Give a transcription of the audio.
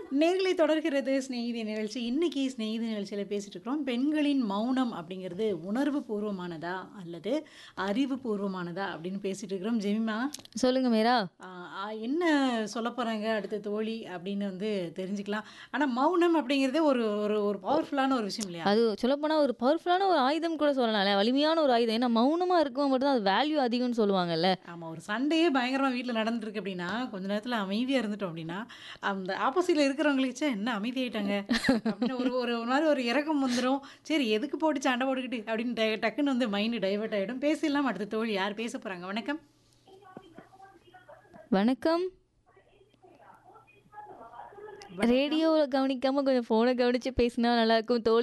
நேர்களை தொடர்கிறது சிநேகிதி நிகழ்ச்சி இன்னைக்கு சிநேகிதி நிகழ்ச்சியில் பேசிட்டு இருக்கிறோம் பெண்களின் மௌனம் அப்படிங்கிறது உணர்வு பூர்வமானதா அல்லது அறிவு பூர்வமானதா அப்படின்னு பேசிட்டு இருக்கிறோம் ஜெமிமா சொல்லுங்க மீரா ஆஹ் ஆஹ் என்ன சொல்ல போறாங்க அடுத்த தோழி அப்படின்னு வந்து தெரிஞ்சுக்கலாம் ஆனால் மௌனம் அப்படிங்கிறதே ஒரு ஒரு ஒரு பவர்ஃபுல்லான ஒரு விஷயம் இல்லையா அது சொல்லப்போனால் ஒரு பவர்ஃபுல்லான ஒரு ஆயுதம் கூட சொல்லலாம்ல வலிமையான ஒரு ஆயுதம் ஏன்னா மௌனமாக இருக்கும் மட்டும் அது வேல்யூ அதிகம்னு சொல்லுவாங்கல்ல ஆமாம் ஒரு சண்டையே பயங்கரமாக வீட்டில் நடந்துருக்கு அப்படின்னா கொஞ்ச நேரத்தில் அமைதியாக இருந்துட்டோம் அப்படின்னா அந்த ஆப்போசிட்டில் இருக்கிறவங்களுக்கு "ச்சே, என்ன அமைதியாயிட்டாங்க அப்படின்னு ஒரு ஒரு ஒரு மாதிரி ஒரு இறக்கம் வந்துடும் சரி எதுக்கு போட்டு சண்டை போட்டுக்கிட்டு அப்படின்னு டை- டக்குன்னு வந்து மைண்டு டைவர்ட் ஆகிடும் பேசிடலாம் அடுத்த தோழி யார் பேச போகிறாங்க வணக்கம் வணக்கம் ரேடியோவில் கவனிக்காம கொஞ்சம் ஃபோனை கவனிச்சு பேசினா நல்லா இருக்கும் தோழி